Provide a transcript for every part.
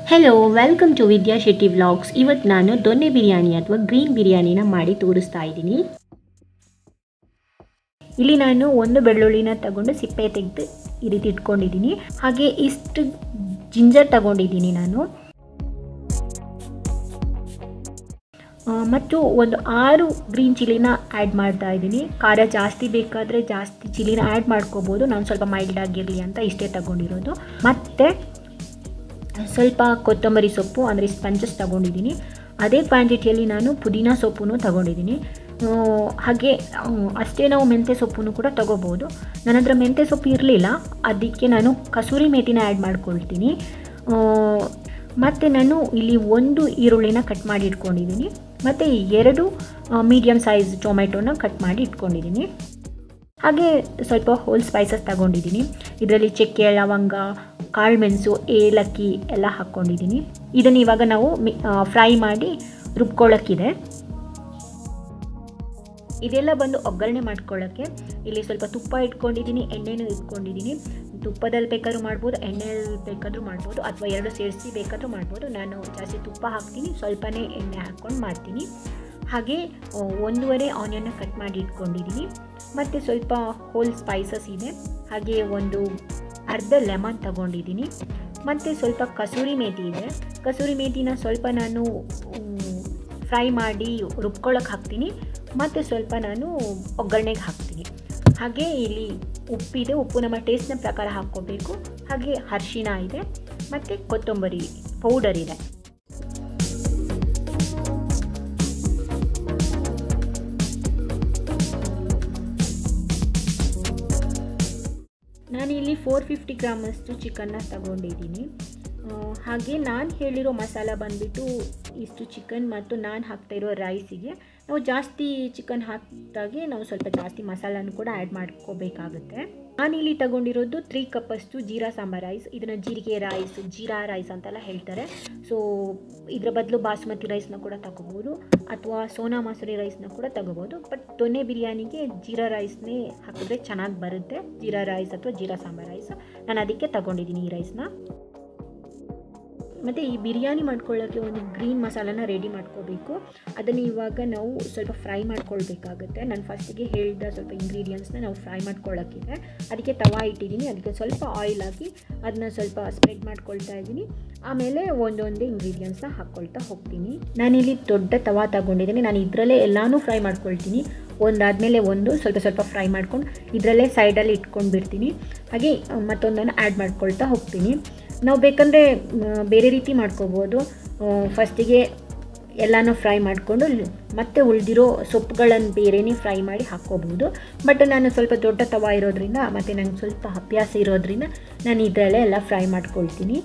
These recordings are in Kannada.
hello welcome to Vidya Shetty vlogs ಇವತ್ತು ನಾನು ದೊನ್ನೆ ಬಿರಿಯಾನಿ ಅಥವಾ ಗ್ರೀನ್ ಬಿರಿಯಾನಿನ ಮಾಡಿ ತೋರಿಸ್ತಾ ಇದ್ದೀನಿ ಇಲ್ಲಿ ನಾನು ಒಂದು ಬೆಳ್ಳುಳ್ಳಿನ ತಗೊಂಡು ಸಿಪ್ಪೆ ತೆಗೆದು ಈ ರೀತಿ ಇಟ್ಕೊಂಡಿದ್ದೀನಿ ಹಾಗೆ ಇಷ್ಟು ಜಿಂಜರ್ ತಗೊಂಡಿದ್ದೀನಿ ನಾನು ಆ, ಮತ್ತು ಒಂದು ಆರು ಗ್ರೀನ್ ಚಿಲ್ಲಿನ ಆ್ಯಡ್ ಮಾಡ್ತಾ ಇದ್ದೀನಿ ಖಾರ ಜಾಸ್ತಿ ಬೇಕಾದರೆ ಜಾಸ್ತಿ ಚಿಲ್ಲಿನ ಆ್ಯಡ್ ಮಾಡ್ಕೋಬೋದು ನಾನು ಸ್ವಲ್ಪ ಮೈಲ್ಡ್ ಆಗಿರಲಿ ಅಂತ ಇಷ್ಟೇ ತಗೊಂಡಿರೋದು ಮತ್ತು ಸ್ವಲ್ಪ ಕೊತ್ತಂಬರಿ ಸೊಪ್ಪು ಅಂದರೆ ಸ್ಪಂಜಸ್ ತಗೊಂಡಿದ್ದೀನಿ ಅದೇ ಕ್ವಾಂಟಿಟಿಯಲ್ಲಿ ನಾನು ಪುದೀನ ಸೊಪ್ಪು ತಗೊಂಡಿದ್ದೀನಿ ಆ, ಹಾಗೆ ಆ, ಅಷ್ಟೇ ನಾವು ಮೆಂತ್ಯ ಸೊಪ್ಪು ಕೂಡ ತಗೋಬೋದು ನನ್ನ ಹತ್ರ ಮೆಂತ್ಯ ಸೊಪ್ಪು ಇರಲಿಲ್ಲ ಅದಕ್ಕೆ ನಾನು ಕಸೂರಿ ಮೇಥಿನ ಆ್ಯಡ್ ಮಾಡ್ಕೊಳ್ತೀನಿ ಆ, ಮತ್ತು ನಾನು ಇಲ್ಲಿ ಒಂದು ಈರುಳ್ಳಿನ ಕಟ್ ಮಾಡಿ ಇಟ್ಕೊಂಡಿದ್ದೀನಿ ಮತ್ತು ಎರಡು ಮೀಡಿಯಮ್ ಸೈಜ್ ಟೊಮೆಟೊನ ಕಟ್ ಮಾಡಿ ಇಟ್ಕೊಂಡಿದ್ದೀನಿ ಹಾಗೆ ಸ್ವಲ್ಪ ಹೋಲ್ ಸ್ಪೈಸಸ್ ತಗೊಂಡಿದ್ದೀನಿ ಇದರಲ್ಲಿ ಚಕ್ಕೆ ಲವಂಗ ಕಾಳುಮೆಣಸು ಏಲಕ್ಕಿ ಎಲ್ಲ ಹಾಕ್ಕೊಂಡಿದ್ದೀನಿ ಇದನ್ನು ಇವಾಗ ನಾವು ಫ್ರೈ ಮಾಡಿ ರುಬ್ಕೊಳ್ಳೋಕ್ಕಿದೆ ಇದೆಲ್ಲ ಬಂದು ಒಗ್ಗರಣೆ ಮಾಡ್ಕೊಳ್ಳೋಕ್ಕೆ ಇಲ್ಲಿ ಸ್ವಲ್ಪ ತುಪ್ಪ ಇಟ್ಕೊಂಡಿದ್ದೀನಿ ಎಣ್ಣೆನೂ ಇಟ್ಕೊಂಡಿದ್ದೀನಿ ತುಪ್ಪದಲ್ಲಿ ಬೇಕಾದ್ರೂ ಮಾಡ್ಬೋದು ಎಣ್ಣೆಯಲ್ಲಿ ಬೇಕಾದರೂ ಮಾಡ್ಬೋದು ಅಥವಾ ಎರಡು ಸೇರಿಸಿ ಬೇಕಾದರೂ ಮಾಡ್ಬೋದು ನಾನು ಜಾಸ್ತಿ ತುಪ್ಪ ಹಾಕ್ತೀನಿ ಸ್ವಲ್ಪನೇ ಎಣ್ಣೆ ಹಾಕ್ಕೊಂಡು ಮಾಡ್ತೀನಿ ಹಾಗೆ ಆ, ಒಂದೂವರೆ ಆನಿಯನ್ನ ಕಟ್ ಮಾಡಿ ಇಟ್ಕೊಂಡಿದ್ದೀನಿ ಮತ್ತು ಸ್ವಲ್ಪ ಹೋಲ್ ಸ್ಪೈಸಸ್ ಇದೆ ಹಾಗೆ ಒಂದು ಅರ್ಧ ಲೆಮನ್ ತಗೊಂಡಿದ್ದೀನಿ ಮತ್ತು ಸ್ವಲ್ಪ ಕಸೂರಿ ಮೇಥಿ ಇದೆ ಕಸೂರಿ ಮೇಥಿನ ಸ್ವಲ್ಪ ನಾನು ಫ್ರೈ ಮಾಡಿ ರುಬ್ಕೊಳ್ಳೋಕೆ ಹಾಕ್ತೀನಿ ಮತ್ತು ಸ್ವಲ್ಪ ನಾನು ಒಗ್ಗರಣೆಗೆ ಹಾಕ್ತೀನಿ ಹಾಗೆ ಇಲ್ಲಿ ಉಪ್ಪಿದೆ ಉಪ್ಪು ನಮ್ಮ ಟೇಸ್ಟ್ನ ಪ್ರಕಾರ ಹಾಕ್ಕೋಬೇಕು ಹಾಗೆ ಅರಿಶಿನ ಇದೆ ಮತ್ತು ಕೊತ್ತಂಬರಿ ಪೌಡರ್ ಇದೆ ನಾನಿಲ್ಲಿ ಫೋರ್ ಫಿಫ್ಟಿ ಗ್ರಾಮಷ್ಟು ಚಿಕನ್ನ ತಗೊಂಡಿದ್ದೀನಿ ಆ, ಹಾಗೆ ನಾನು ಹೇಳಿರೋ ಮಸಾಲ ಬಂದುಬಿಟ್ಟು ಇಷ್ಟು ಚಿಕನ್ ಮತ್ತು ನಾನು ಹಾಕ್ತಾ ಇರೋ ರೈಸಿಗೆ ನಾವು ಜಾಸ್ತಿ ಚಿಕನ್ ಹಾಕಿದಾಗೆ ನಾವು ಸ್ವಲ್ಪ ಜಾಸ್ತಿ ಮಸಾಲನೂ ಕೂಡ ಆ್ಯಡ್ ಮಾಡ್ಕೋಬೇಕಾಗುತ್ತೆ ನಾನಿಲ್ಲಿ ತಗೊಂಡಿರೋದು ತ್ರೀ ಕಪ್ಪಷ್ಟು ಜೀರಾ ಸಾಂಬಾರ್ ರೈಸ್ ಇದನ್ನು ಜೀರಿಗೆ ರೈಸ್ ಜೀರಾ ರೈಸ್ ಅಂತೆಲ್ಲ ಹೇಳ್ತಾರೆ ಸೊ ಇದರ ಬದಲು ಬಾಸುಮತಿ ರೈಸ್ನ ಕೂಡ ತಗೋಬೋದು ಅಥವಾ ಸೋನಾ ಮಸೂರಿ ರೈಸ್ನ ಕೂಡ ತಗೋಬೋದು ಬಟ್ ದೊನ್ನೆ ಬಿರಿಯಾನಿಗೆ ಜೀರಾ ರೈಸ್ನೇ ಹಾಕಿದ್ರೆ ಚೆನ್ನಾಗಿ ಬರುತ್ತೆ ಜೀರಾ ರೈಸ್ ಅಥವಾ ಜೀರಾ ಸಾಂಬಾರ್ ರೈಸ್ ನಾನು ಅದಕ್ಕೆ ತಗೊಂಡಿದ್ದೀನಿ ಈ ರೈಸ್ನ ಮತ್ತು ಈ ಬಿರಿಯಾನಿ ಮಾಡ್ಕೊಳ್ಳೋಕ್ಕೆ ಒಂದು ಗ್ರೀನ್ ಮಸಾಲಾನ ರೆಡಿ ಮಾಡ್ಕೋಬೇಕು ಅದನ್ನು ಇವಾಗ ನಾವು ಸ್ವಲ್ಪ ಫ್ರೈ ಮಾಡ್ಕೊಳ್ಬೇಕಾಗುತ್ತೆ ನಾನು ಫಸ್ಟಿಗೆ ಹೇಳಿದ ಸ್ವಲ್ಪ ಇಂಗ್ರೀಡಿಯೆಂಟ್ಸ್ನ ನಾವು ಫ್ರೈ ಮಾಡ್ಕೊಳ್ಳೋಕ್ಕಿದೆ ಅದಕ್ಕೆ ತವಾ ಇಟ್ಟಿದ್ದೀನಿ ಅದಕ್ಕೆ ಸ್ವಲ್ಪ ಆಯಿಲ್ ಹಾಕಿ ಅದನ್ನ ಸ್ವಲ್ಪ ಸ್ಪ್ರೆಡ್ ಮಾಡ್ಕೊಳ್ತಾ ಇದ್ದೀನಿ ಆಮೇಲೆ ಒಂದೊಂದೇ ಇಂಗ್ರೀಡಿಯೆಂಟ್ಸ್ನ ಹಾಕ್ಕೊಳ್ತಾ ಹೋಗ್ತೀನಿ ನಾನಿಲ್ಲಿ ದೊಡ್ಡ ತವಾ ತಗೊಂಡಿದ್ದೀನಿ ನಾನು ಇದರಲ್ಲೇ ಎಲ್ಲನೂ ಫ್ರೈ ಮಾಡ್ಕೊಳ್ತೀನಿ ಒಂದಾದಮೇಲೆ ಒಂದು ಸ್ವಲ್ಪ ಸ್ವಲ್ಪ ಫ್ರೈ ಮಾಡ್ಕೊಂಡು ಇದರಲ್ಲೇ ಸೈಡಲ್ಲಿ ಇಟ್ಕೊಂಡು ಬಿಡ್ತೀನಿ ಹಾಗೆ ಆ, ಮತ್ತೊಂದನ್ನು ಆ್ಯಡ್ ಮಾಡ್ಕೊಳ್ತಾ ಹೋಗ್ತೀನಿ ನಾವು ಬೇಕಂದರೆ ಬೇರೆ ರೀತಿ ಮಾಡ್ಕೋಬೋದು ಫಸ್ಟಿಗೆ ಎಲ್ಲನೂ ಫ್ರೈ ಮಾಡಿಕೊಂಡು ಮತ್ತೆ ಉಳಿದಿರೋ ಸೊಪ್ಪುಗಳನ್ನು ಬೇರೆನೇ ಫ್ರೈ ಮಾಡಿ ಹಾಕ್ಕೋಬೋದು ಬಟ್ ನಾನು ಸ್ವಲ್ಪ ದೊಡ್ಡ ತವಾ ಇರೋದ್ರಿಂದ ಮತ್ತು ನಂಗೆ ಸ್ವಲ್ಪ ಅಭ್ಯಾಸ ಇರೋದ್ರಿಂದ ನಾನು ಇದರಲ್ಲೇ ಎಲ್ಲ ಫ್ರೈ ಮಾಡ್ಕೊಳ್ತೀನಿ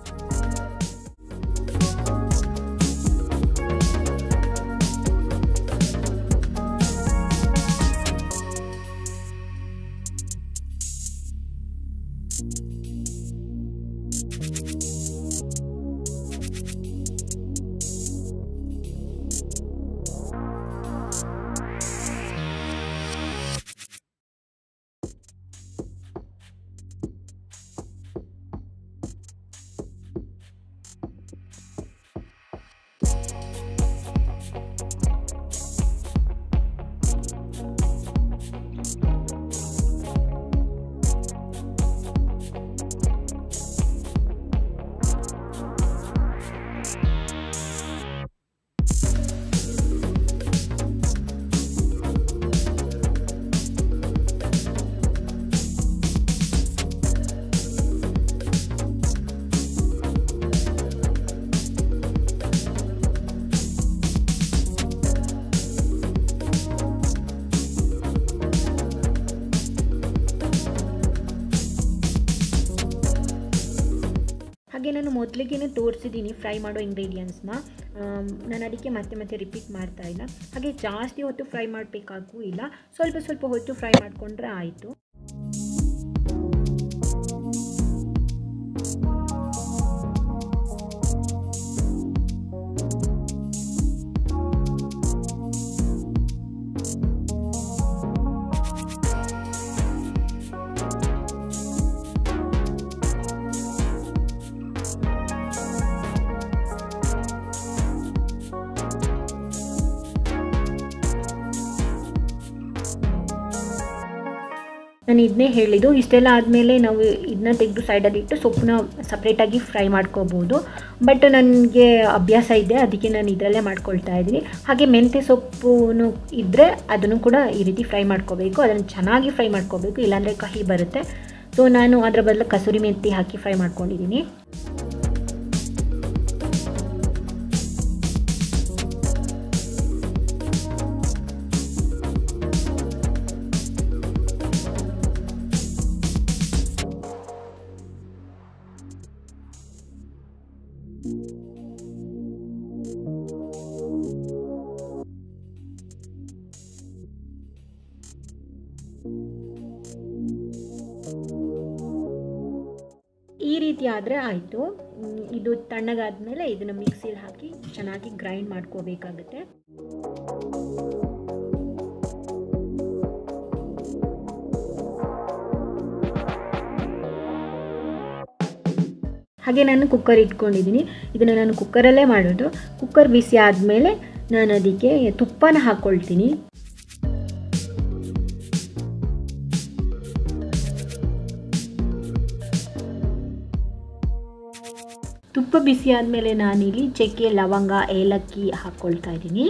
ಹಾಗೆ ನಾನು ಮೊದಲಿಗೆ ತೋರಿಸಿದ್ದೀನಿ ಫ್ರೈ ಮಾಡೋ ಇಂಗ್ರೀಡಿಯೆಂಟ್ಸ್ನ ನಾನು ಅದಕ್ಕೆ ಮತ್ತೆ ಮತ್ತೆ ರಿಪೀಟ್ ಮಾಡ್ತಾ ಇಲ್ಲ ಹಾಗೆ ಜಾಸ್ತಿ ಹೊತ್ತು ಫ್ರೈ ಮಾಡಬೇಕಾಗೂ ಇಲ್ಲ ಸ್ವಲ್ಪ ಸ್ವಲ್ಪ ಹೊತ್ತು ಫ್ರೈ ಮಾಡಿಕೊಂಡ್ರೆ ಆಯಿತು ನಾನು ಇದನ್ನೇ ಹೇಳಿದ್ದು ಇಷ್ಟೆಲ್ಲ ಆದಮೇಲೆ ನಾವು ಇದನ್ನ ತೆಗೆದು ಸೈಡಲ್ಲಿ ಇಟ್ಟು ಸೊಪ್ಪನ್ನ ಸಪ್ರೇಟಾಗಿ ಫ್ರೈ ಮಾಡ್ಕೋಬೋದು ಬಟ್ ನನಗೆ ಅಭ್ಯಾಸ ಇದೆ ಅದಕ್ಕೆ ನಾನು ಇದರಲ್ಲೇ ಮಾಡ್ಕೊಳ್ತಾ ಇದ್ದೀನಿ ಹಾಗೆ ಮೆಂತ್ಯ ಸೊಪ್ಪು ಇದ್ದರೆ ಅದನ್ನು ಕೂಡ ಈ ರೀತಿ ಫ್ರೈ ಮಾಡ್ಕೋಬೇಕು ಅದನ್ನು ಚೆನ್ನಾಗಿ ಫ್ರೈ ಮಾಡ್ಕೋಬೇಕು ಇಲ್ಲಾಂದರೆ ಕಹಿ ಬರುತ್ತೆ ಸೊ ನಾನು ಅದರ ಬದಲು ಕಸೂರಿ ಮೆಂತಿ ಹಾಕಿ ಫ್ರೈ ಮಾಡ್ಕೊಂಡಿದ್ದೀನಿ ಈ ರೀತಿ ಆದರೆ ಆಯಿತು ಇದು ತಣ್ಣಗಾದ್ಮೇಲೆ ಇದನ್ನು ಮಿಕ್ಸಿಲಿ ಹಾಕಿ ಚೆನ್ನಾಗಿ ಗ್ರೈಂಡ್ ಮಾಡ್ಕೋಬೇಕಾಗುತ್ತೆ ಹಾಗೆ ನಾನು ಕುಕ್ಕರ್ ಇಟ್ಕೊಂಡಿದ್ದೀನಿ ಇದನ್ನು ನಾನು ಕುಕ್ಕರಲ್ಲೇ ಮಾಡೋದು ಕುಕ್ಕರ್ ಬಿಸಿ ಆದಮೇಲೆ ನಾನು ಅದಕ್ಕೆ ತುಪ್ಪನ ಹಾಕ್ಕೊಳ್ತೀನಿ ತುಪ್ಪ ಬಿಸಿ ಆದಮೇಲೆ ನಾನಿಲ್ಲಿ ಚಕ್ಕೆ ಲವಂಗ ಏಲಕ್ಕಿ ಹಾಕ್ಕೊಳ್ತಾ ಇದ್ದೀನಿ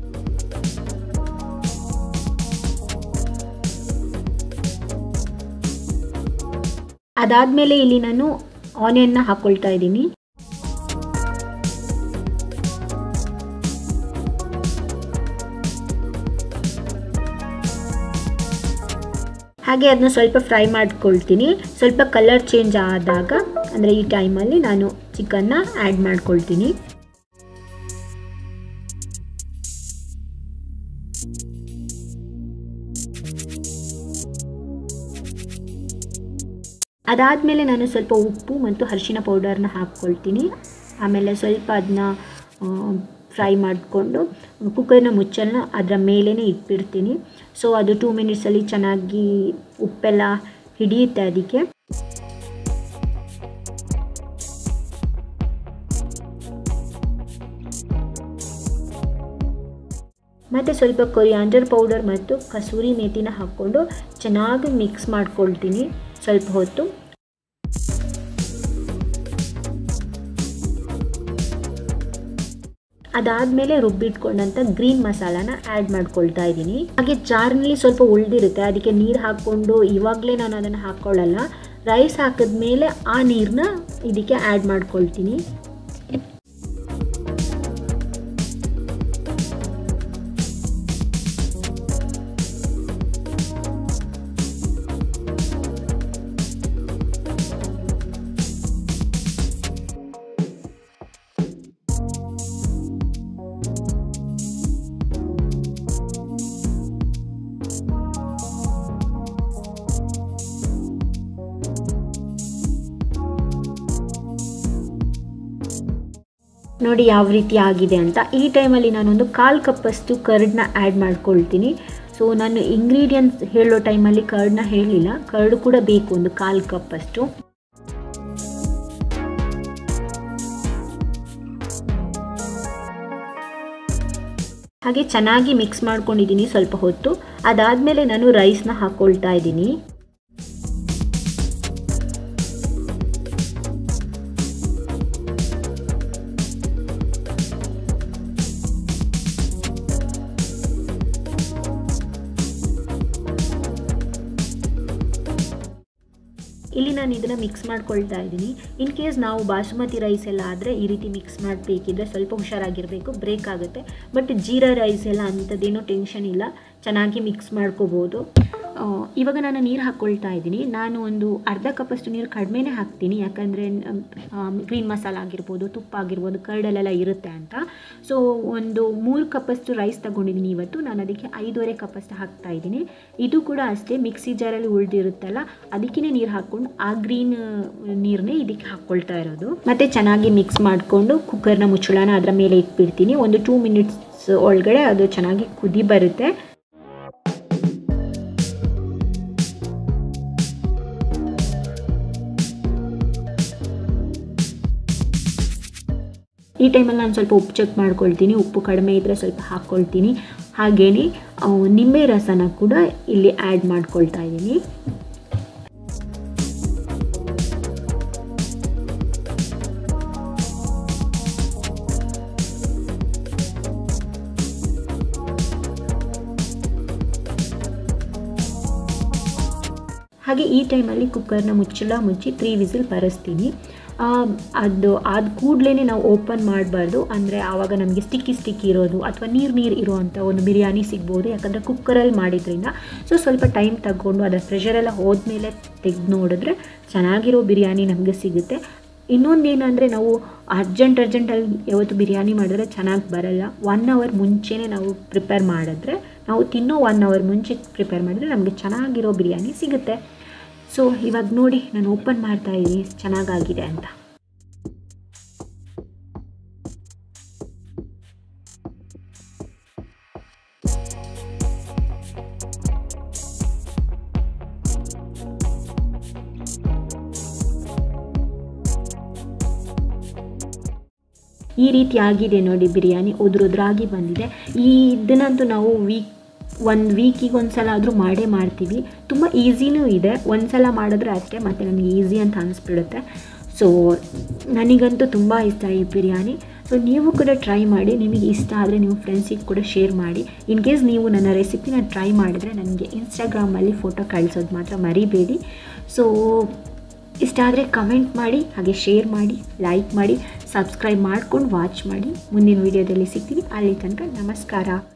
ಅದಾದಮೇಲೆ ಇಲ್ಲಿ ನಾನು ಆನಿಯನ್ನ ಹಾಕ್ಕೊಳ್ತಾ ಇದ್ದೀನಿ ಹಾಗೆ ಅದನ್ನ ಸ್ವಲ್ಪ ಫ್ರೈ ಮಾಡ್ಕೊಳ್ತೀನಿ ಸ್ವಲ್ಪ ಕಲರ್ ಚೇಂಜ್ ಆದಾಗ ಅಂದರೆ ಈ ಟೈಮಲ್ಲಿ ನಾನು ಚಿಕನ್ನ ಆ್ಯಡ್ ಮಾಡ್ಕೊಳ್ತೀನಿ ಅದಾದಮೇಲೆ ನಾನು ಸ್ವಲ್ಪ ಉಪ್ಪು ಮತ್ತು ಅರಿಶಿನ ಪೌಡರ್ನ ಹಾಕ್ಕೊಳ್ತೀನಿ ಆಮೇಲೆ ಸ್ವಲ್ಪ ಅದನ್ನ ಫ್ರೈ ಮಾಡಿಕೊಂಡು ಕುಕ್ಕರ್ನ ಮುಚ್ಚಲನ್ನ ಅದರ ಮೇಲೇ ಇಟ್ಬಿಡ್ತೀನಿ ಸೊ ಅದು ಟೂ ಮಿನಿಟ್ಸಲ್ಲಿ ಚೆನ್ನಾಗಿ ಉಪ್ಪೆಲ್ಲ ಹಿಡಿಯುತ್ತೆ ಅದಕ್ಕೆ ಮತ್ತು ಸ್ವಲ್ಪ ಕೊರಿಯಾಂಡರ್ ಪೌಡರ್ ಮತ್ತು ಕಸೂರಿ ಮೇಥಿನ ಹಾಕ್ಕೊಂಡು ಚೆನ್ನಾಗಿ ಮಿಕ್ಸ್ ಮಾಡ್ಕೊಳ್ತೀನಿ ಸ್ವಲ್ಪ ಹೊತ್ತು ಅದಾದಮೇಲೆ ರುಬ್ಬಿಟ್ಕೊಂಡಂಥ ಗ್ರೀನ್ ಮಸಾಲಾನ ಆ್ಯಡ್ ಮಾಡ್ಕೊಳ್ತಾ ಇದ್ದೀನಿ ಹಾಗೆ ಜಾರ್ನಲ್ಲಿ ಸ್ವಲ್ಪ ಉಳಿದಿರುತ್ತೆ ಅದಕ್ಕೆ ನೀರು ಹಾಕ್ಕೊಂಡು ಇವಾಗಲೇ ನಾನು ಅದನ್ನು ಹಾಕ್ಕೊಳ್ಳಲ್ಲ ರೈಸ್ ಹಾಕಿದ್ಮೇಲೆ ಆ ನೀರನ್ನ ಇದಕ್ಕೆ ಆ್ಯಡ್ ಮಾಡ್ಕೊಳ್ತೀನಿ ನೋಡಿ ಯಾವ ರೀತಿ ಆಗಿದೆ ಅಂತ ಈ ಟೈಮಲ್ಲಿ ನಾನೊಂದು ಕಾಲು ಕಪ್ಪಷ್ಟು ಕರ್ಡ್ನ ಆ್ಯಡ್ ಮಾಡ್ಕೊಳ್ತೀನಿ ಸೊ ನಾನು ಇಂಗ್ರೀಡಿಯೆಂಟ್ಸ್ ಹೇಳೋ ಟೈಮಲ್ಲಿ ಕರ್ಡ್ನ ಹೇಳಲಿಲ್ಲ ಕರ್ಡ್ ಕೂಡ ಬೇಕು ಒಂದು ಕಾಲು ಕಪ್ಪಷ್ಟು ಹಾಗೆ ಚೆನ್ನಾಗಿ ಮಿಕ್ಸ್ ಮಾಡ್ಕೊಂಡಿದ್ದೀನಿ ಸ್ವಲ್ಪ ಹೊತ್ತು ಅದಾದಮೇಲೆ ನಾನು ರೈಸ್ನ ಹಾಕ್ಕೊಳ್ತಾ ಇದ್ದೀನಿ ಇಲ್ಲಿ ನಾನು ಇದನ್ನು ಮಿಕ್ಸ್ ಮಾಡ್ಕೊಳ್ತಾ ಇದ್ದೀನಿ ಇನ್ ಕೇಸ್ ನಾವು ಬಾಸುಮತಿ ರೈಸ್ ಎಲ್ಲ ಆದರೆ ಈ ರೀತಿ ಮಿಕ್ಸ್ ಮಾಡಬೇಕಿದ್ರೆ ಸ್ವಲ್ಪ ಹುಷಾರಾಗಿರಬೇಕು ಬ್ರೇಕ್ ಆಗುತ್ತೆ ಬಟ್ ಜೀರಾ ರೈಸ್ ಎಲ್ಲ ಅಂಥದ್ದೇನೋ ಟೆನ್ಷನ್ ಇಲ್ಲ ಚೆನ್ನಾಗಿ ಮಿಕ್ಸ್ ಮಾಡ್ಕೋಬೋದು ಇವಾಗ ನಾನು ನೀರು ಹಾಕ್ಕೊಳ್ತಾ ಇದ್ದೀನಿ ನಾನು ಒಂದು ಅರ್ಧ ಕಪ್ಪಷ್ಟು ನೀರು ಕಡಿಮೆನೇ ಹಾಕ್ತೀನಿ ಯಾಕಂದರೆ ಗ್ರೀನ್ ಮಸಾಲ ಆಗಿರ್ಬೋದು ತುಪ್ಪ ಆಗಿರ್ಬೋದು ಕರ್ಡಲ್ಲೆಲ್ಲ ಇರುತ್ತೆ ಅಂತ ಸೊ ಒಂದು ಮೂರು ಕಪ್ಪಷ್ಟು ರೈಸ್ ತಗೊಂಡಿದ್ದೀನಿ ಇವತ್ತು ನಾನು ಅದಕ್ಕೆ ಐದೂವರೆ ಕಪ್ಪಷ್ಟು ಹಾಕ್ತಾ ಇದ್ದೀನಿ ಇದು ಕೂಡ ಅಷ್ಟೇ ಮಿಕ್ಸಿ ಜಾರಲ್ಲಿ ಉಳಿದಿರುತ್ತಲ್ಲ ಅದಕ್ಕೇ ನೀರು ಹಾಕ್ಕೊಂಡು ಆ ಗ್ರೀನ್ ನೀರನ್ನೇ ಇದಕ್ಕೆ ಹಾಕ್ಕೊಳ್ತಾ ಇರೋದು ಮತ್ತು ಚೆನ್ನಾಗಿ ಮಿಕ್ಸ್ ಮಾಡಿಕೊಂಡು ಕುಕ್ಕರ್ನ ಮುಚ್ಚಳನ ಅದರ ಮೇಲೆ ಇಟ್ಬಿಡ್ತೀನಿ ಒಂದು ಟೂ ಮಿನಿಟ್ಸ್ ಒಳಗಡೆ ಅದು ಚೆನ್ನಾಗಿ ಕುದಿ ಬರುತ್ತೆ ಈ ಟೈಮಲ್ಲಿ ನಾನು ಸ್ವಲ್ಪ ಉಪ್ಪು ಚೆಕ್ ಮಾಡ್ಕೊಳ್ತೀನಿ ಉಪ್ಪು ಕಡಿಮೆ ಇದ್ದರೆ ಸ್ವಲ್ಪ ಹಾಕ್ಕೊಳ್ತೀನಿ ಹಾಗೆಯೇ ನಿಂಬೆ ರಸನ ಕೂಡ ಇಲ್ಲಿ ಆ್ಯಡ್ ಮಾಡ್ಕೊಳ್ತಾ ಇದ್ದೀನಿ ಹಾಗೆ ಈ ಟೈಮಲ್ಲಿ ಕುಕ್ಕರ್ನ ಮುಚ್ಚಳ ಮುಚ್ಚಿ ತ್ರೀ ವಿಸಿಲ್ ಬರೆಸ್ತೀನಿ ಆ, ಅದು ಆದ ಕೂಡಲೇ ನಾವು ಓಪನ್ ಮಾಡಬಾರ್ದು ಅಂದರೆ ಆವಾಗ ನಮಗೆ ಸ್ಟಿಕ್ಕಿ ಸ್ಟಿಕ್ಕಿ ಇರೋದು ಅಥವಾ ನೀರು ನೀರು ಇರೋವಂಥ ಒಂದು ಬಿರಿಯಾನಿ ಸಿಗ್ಬೋದು ಯಾಕಂದರೆ ಕುಕ್ಕರಲ್ಲಿ ಮಾಡಿದ್ರಿಂದ ಸೊ ಸ್ವಲ್ಪ ಟೈಮ್ ತಗೊಂಡು ಅದರ ಪ್ರೆಷರೆಲ್ಲ ಹೋದ್ಮೇಲೆ ತೆಗೆದು ನೋಡಿದ್ರೆ ಚೆನ್ನಾಗಿರೋ ಬಿರಿಯಾನಿ ನಮಗೆ ಸಿಗುತ್ತೆ ಇನ್ನೊಂದು ಏನಂದರೆ ನಾವು ಅರ್ಜೆಂಟ್ ಅರ್ಜೆಂಟಲ್ಲಿ ಯಾವತ್ತು ಬಿರಿಯಾನಿ ಮಾಡಿದ್ರೆ ಚೆನ್ನಾಗಿ ಬರಲ್ಲ ಒನ್ ಅವರ್ ಮುಂಚೆನೇ ನಾವು ಪ್ರಿಪೇರ್ ಮಾಡಿದ್ರೆ ನಾವು ತಿನ್ನೋ ಒನ್ ಅವರ್ ಮುಂಚೆ ಪ್ರಿಪೇರ್ ಮಾಡಿದ್ರೆ ನಮಗೆ ಚೆನ್ನಾಗಿರೋ ಬಿರಿಯಾನಿ ಸಿಗುತ್ತೆ ಸೊ ಇವಾಗ ನೋಡಿ ನಾನು ಓಪನ್ ಮಾಡ್ತಾ ಇದ್ದೀನಿ ಚೆನ್ನಾಗಾಗಿದೆ ಅಂತ ಈ ರೀತಿ ಆಗಿದೆ ನೋಡಿ ಬಿರಿಯಾನಿ ಉದುರುದ್ರಾಗಿ ಬಂದಿದೆ ಈ ಇದನ್ನಂತೂ ನಾವು ವೀಕ್ ಒಂದು ವೀಕಿಗೆ ಒಂದು ಸಲ ಆದರೂ ಮಾಡೇ ಮಾಡ್ತೀವಿ ತುಂಬ ಈಸಿನೂ ಇದೆ ಒಂದು ಸಲ ಮಾಡಿದ್ರೆ ಅಷ್ಟೇ ಮತ್ತು ನನಗೆ ಈಸಿ ಅಂತ ಅನಿಸ್ಬಿಡುತ್ತೆ ಸೊ ನನಗಂತೂ ತುಂಬ ಇಷ್ಟ ಈ ಬಿರಿಯಾನಿ ಸೊ ನೀವು ಕೂಡ ಟ್ರೈ ಮಾಡಿ ನಿಮಗೆ ಇಷ್ಟ ಆದರೆ ನೀವು ಫ್ರೆಂಡ್ಸಿಗೆ ಕೂಡ ಶೇರ್ ಮಾಡಿ ಇನ್ ಕೇಸ್ ನೀವು ನನ್ನ ರೆಸಿಪಿನ ಟ್ರೈ ಮಾಡಿದರೆ ನನಗೆ ಇನ್ಸ್ಟಾಗ್ರಾಮಲ್ಲಿ ಫೋಟೋ ಕಳಿಸೋದು ಮಾತ್ರ ಮರಿಬೇಡಿ ಸೊ ಇಷ್ಟ ಆದರೆ ಕಮೆಂಟ್ ಮಾಡಿ ಹಾಗೆ ಶೇರ್ ಮಾಡಿ ಲೈಕ್ ಮಾಡಿ ಸಬ್ಸ್ಕ್ರೈಬ್ ಮಾಡ್ಕೊಂಡು ವಾಚ್ ಮಾಡಿ ಮುಂದಿನ ವೀಡಿಯೋದಲ್ಲಿ ಸಿಗ್ತೀನಿ ಅಲ್ಲಿ ತನಕ ನಮಸ್ಕಾರ